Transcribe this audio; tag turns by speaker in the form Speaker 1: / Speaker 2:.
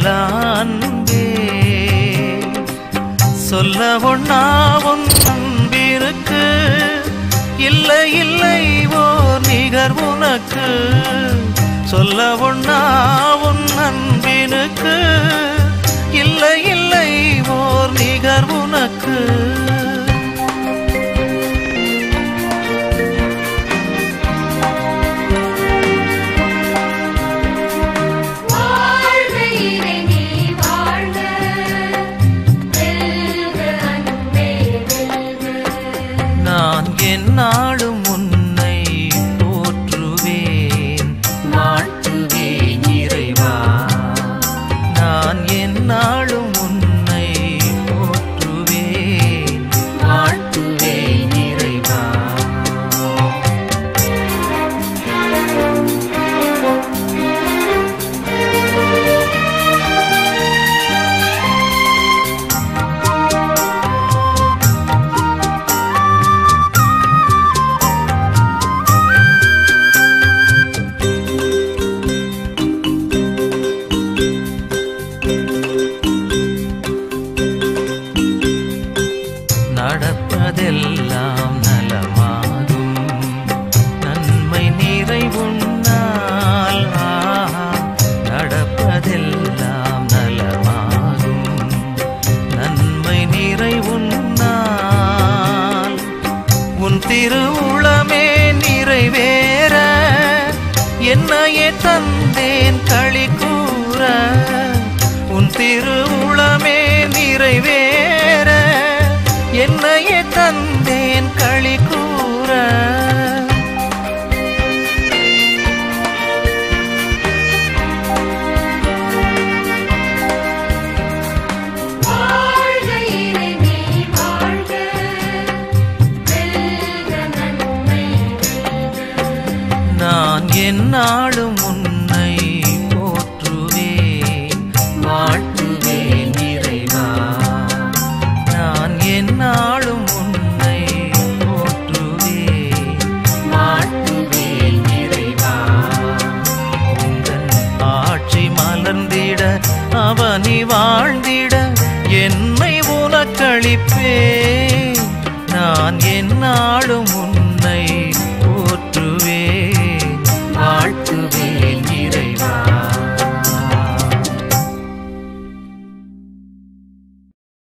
Speaker 1: அன்பே சொல்ல ஒண்ணா உன் அன்பிற்கு இல்லை இல்லை ஓர் நிகர் உனக்கு சொல்ல ஒண்ணா உன் அன்பினுக்கு இல்லை இல்லை ஓர் நிகர் உனக்கு
Speaker 2: வாழ்க இறைநீ வாழ்க வெல்க அன்பே வெல்க
Speaker 1: நான் என்னாலும் உன்னை போற்றுவேன் வாழ்த்துவேன் இறைவா நான் என்னாலும் உன்னை போற்றுவேன் வாழ்த்துவேன் இறைவா நடப்பதெல்லாம் நலமாகும் நன்மை நிறைவுண்ணால் ஆஹா, நடப்பதெல்லாம் நலமாகும் நன்மை நிறைவுண்ணால் உன் திருவுளமே நிறைவேற என்னையே தந்தேன் களி கூற உன் திருவுளமே நிறைவேற என்னையே தந்தேன் களி கூற
Speaker 2: வாழ்க இறைநீ வாழ்க வெல்க நன்மை
Speaker 1: நான் என்னாலும் உன்னை போற்றுவேன் வாழ்த்துவேன் இறைவா நான் என்னாலும் உன்னை போற்றுவேன் வாழ்த்துவேன் இறைவா உந்தன் ஆட்சி மலர்ந்திட அவனி வாழ்ந்திட என்னை உனக்களிப்பேன் நான் என்னாலும் உன்